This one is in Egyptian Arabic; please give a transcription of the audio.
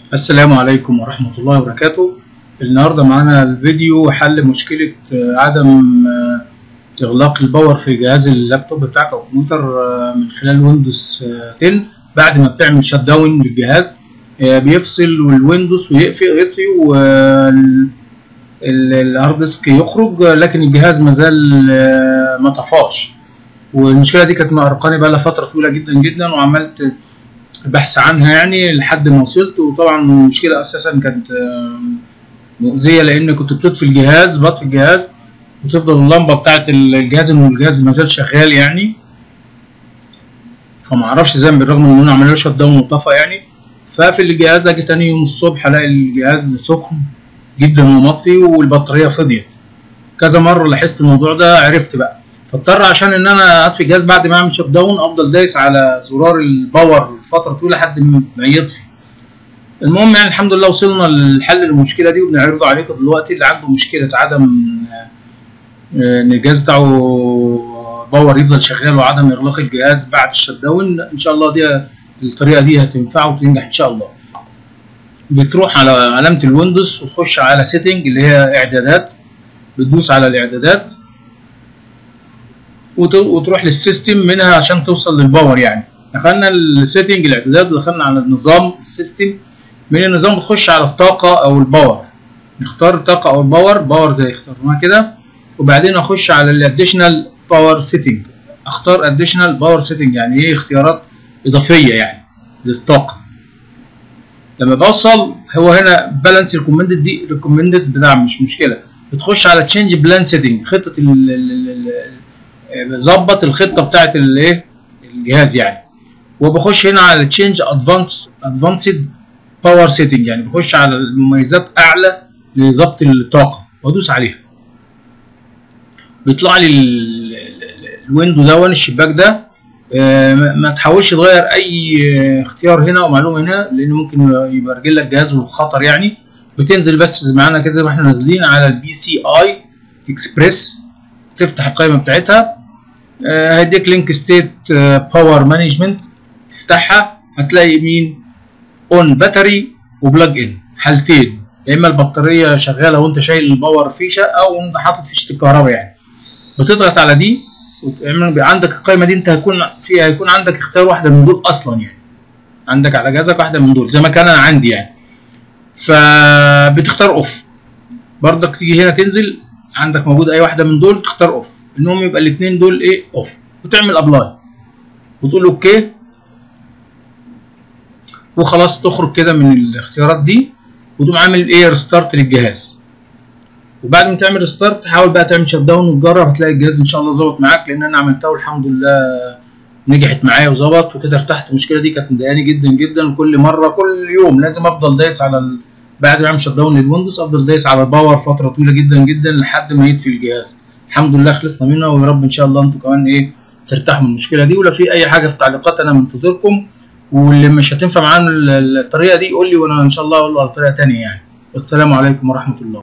السلام عليكم ورحمة الله وبركاته النهاردة معانا الفيديو حل مشكلة عدم إغلاق الباور في جهاز اللابتوب بتاعك أو الكمبيوتر من خلال ويندوز 10 بعد ما بتعمل شت داون للجهاز بيفصل الويندوز ويقفل يطفي والهارد ديسك يخرج لكن الجهاز مازال ما طفاش والمشكلة دي كانت مقرقاني بقالها فترة طويلة جدا جدا وعملت بحث عنها يعني لحد ما وصلت وطبعا المشكله اساسا كانت مؤذيه لان كنت بتطفي الجهاز بطفي الجهاز وتفضل اللمبه بتاعت الجهاز ان الجهاز ما زال شغال يعني فما اعرفش ازاي بالرغم ان انا عملنا له شت داون وطفى يعني فاقفل الجهاز اجي تاني يوم الصبح الاقي الجهاز سخن جدا ومطفي والبطاريه فضيت كذا مره لاحظت الموضوع ده عرفت بقى فاضطر عشان ان انا اطفي الجهاز بعد ما اعمل شت داون افضل دايس على زرار الباور فتره طويله لحد ما يطفي المهم يعني الحمد لله وصلنا لحل المشكله دي وبنعرضه عليكم دلوقتي اللي عنده مشكله عدم ان الجهاز بتاعه باور يفضل شغال وعدم اغلاق الجهاز بعد الشت داون ان شاء الله دي الطريقه دي هتنفعه وتنجح ان شاء الله بتروح على علامه الويندوز وتخش على سيتنج اللي هي اعدادات بتدوس على الاعدادات وتروح للسيستم منها عشان توصل للباور يعني دخلنا السيتنج الاعدادات ودخلنا على النظام السيستم من النظام بتخش على الطاقة او الباور نختار الطاقة او الباور باور زي اخترناها كده وبعدين اخش على الاديشنال باور سيتنج اختار اديشنال باور سيتنج يعني ايه اختيارات اضافية يعني للطاقة لما بوصل هو هنا بالانس ريكومندد دي ريكومندد بتاع مش مشكلة بتخش على تشينج بلان سيتنج خطة ظبط الخطه بتاعت الايه الجهاز يعني وبخش هنا على تشينج ادفانس ادفانسد باور سيتنج يعني بخش على المميزات اعلى لضبط الطاقه وادوس عليها بيطلع لي الويندو دون الشباك ده ما تحاولش تغير اي اختيار هنا او معلومه هنا لان ممكن يبقى لك جهاز وخطر يعني بتنزل بس معانا كده زي ما احنا نازلين على البي سي اي اكسبريس تفتح القائمه بتاعتها هيديك لينك ستيت باور مانجمنت تفتحها هتلاقي مين اون باتري وبلاج ان حالتين يا اما البطاريه شغاله وانت شايل الباور فيشه او انت حاطط فيشه الكهرباء يعني بتضغط على دي وتعمل عندك القائمه دي انت هيكون فيها هيكون عندك اختيار واحده من دول اصلا يعني عندك على جهازك واحده من دول زي ما كان انا عندي يعني فبتختار اوف برضك تيجي هنا تنزل عندك موجود اي واحده من دول تختار اوف المهم يبقى الاثنين دول ايه اوف وتعمل ابلاي وتقول اوكي وخلاص تخرج كده من الاختيارات دي وتقوم عامل ايه ريستارت للجهاز وبعد ما تعمل ريستارت حاول بقى تعمل شت داون وتجرب هتلاقي الجهاز ان شاء الله ظبط معاك لان انا عملتها والحمد لله نجحت معايا وظبط وكده ارتحت المشكله دي كانت مضايقاني جدا جدا وكل مره كل يوم لازم افضل دايس على ال... بعد ما اعمل شت داون للويندوز افضل دايس على الباور فتره طويله جدا جدا لحد ما يطفي الجهاز الحمد لله خلصنا منها ويا رب ان شاء الله انتوا كمان ايه ترتاحوا من المشكله دي ولو في اي حاجه في التعليقات انا منتظركم واللي مش هتنفع معانا الطريقه دي يقول لي وانا ان شاء الله اقول له على طريقه ثانيه يعني والسلام عليكم ورحمه الله